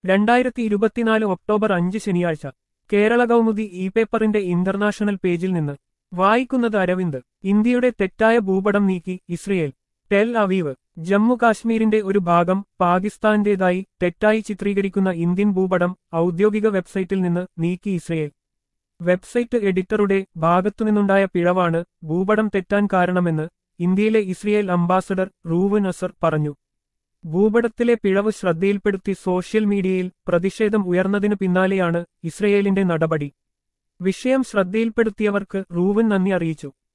രണ്ടായിരത്തി ഇരുപത്തിനാല് ഒക്ടോബർ അഞ്ച് ശനിയാഴ്ച കേരള കൗമുദി ഇ പേപ്പറിന്റെ ഇന്റർനാഷണൽ പേജിൽ നിന്ന് വായിക്കുന്നത് അരവിന്ദ് ഇന്ത്യയുടെ തെറ്റായ ഭൂപടം നീക്കി ഇസ്രയേൽ ടെൽ അവീവ് ജമ്മു കാശ്മീരിന്റെ ഒരു ഭാഗം പാകിസ്ഥാന്റേതായി തെറ്റായി ചിത്രീകരിക്കുന്ന ഇന്ത്യൻ ഭൂപടം ഔദ്യോഗിക വെബ്സൈറ്റിൽ നിന്ന് നീക്കി ഇസ്രയേൽ വെബ്സൈറ്റ് എഡിറ്ററുടെ ഭാഗത്തുനിന്നുണ്ടായ പിഴവാണ് ഭൂപടം തെറ്റാൻ കാരണമെന്ന് ഇന്ത്യയിലെ ഇസ്രയേൽ അംബാസഡർ റൂവ് നസർ പറഞ്ഞു ഭൂപടത്തിലെ പിഴവ് ശ്രദ്ധയിൽപ്പെടുത്തി സോഷ്യൽ മീഡിയയിൽ പ്രതിഷേധം ഉയർന്നതിനു പിന്നാലെയാണ് ഇസ്രയേലിന്റെ നടപടി വിഷയം ശ്രദ്ധയിൽപ്പെടുത്തിയവർക്ക് റൂവൻ നന്ദി അറിയിച്ചു